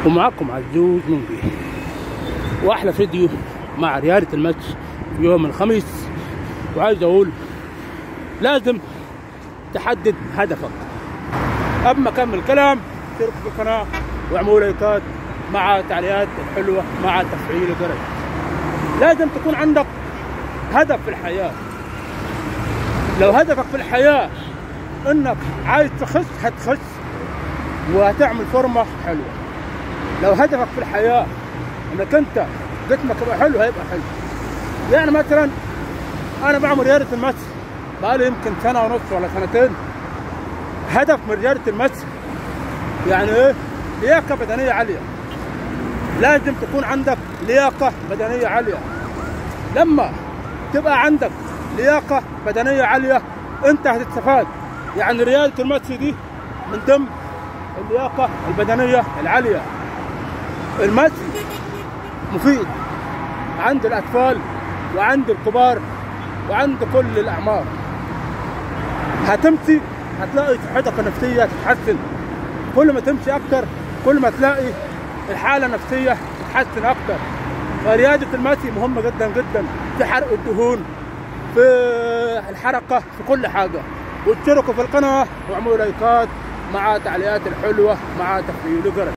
ومعكم عزوز منقي واحلى فيديو مع رياضة الماتش في يوم الخميس وعايز اقول لازم تحدد هدفك قبل ما اكمل كلام اشتركوا في القناة واعملوا لايكات مع التعليقات الحلوة مع تفعيل الجرس لازم تكون عندك هدف في الحياة لو هدفك في الحياة انك عايز تخس هتخس وهتعمل فورمة حلوة لو هدفك في الحياة انك انت جسمك يبقى حلو هيبقى حلو يعني مثلا انا بعمل رياضة المس بقالي يمكن سنة ونص ولا سنتين هدف من رياضة المس يعني ايه لياقة بدنية عالية لازم تكون عندك لياقة بدنية عالية لما تبقى عندك لياقة بدنية عالية انت هتستفاد يعني رياضة المس دي من ضمن اللياقة البدنية العالية المشي مفيد عند الأطفال وعند الكبار وعند كل الأعمار هتمشي هتلاقي صحتك النفسية تتحسن كل ما تمشي أكتر كل ما تلاقي الحالة النفسية تتحسن أكتر فرياضة المشي مهمة جدا جدا في حرق الدهون في الحركة في كل حاجة واشتركوا في القناة واعملوا لايكات مع تعليقات الحلوة مع تفعيل الجرس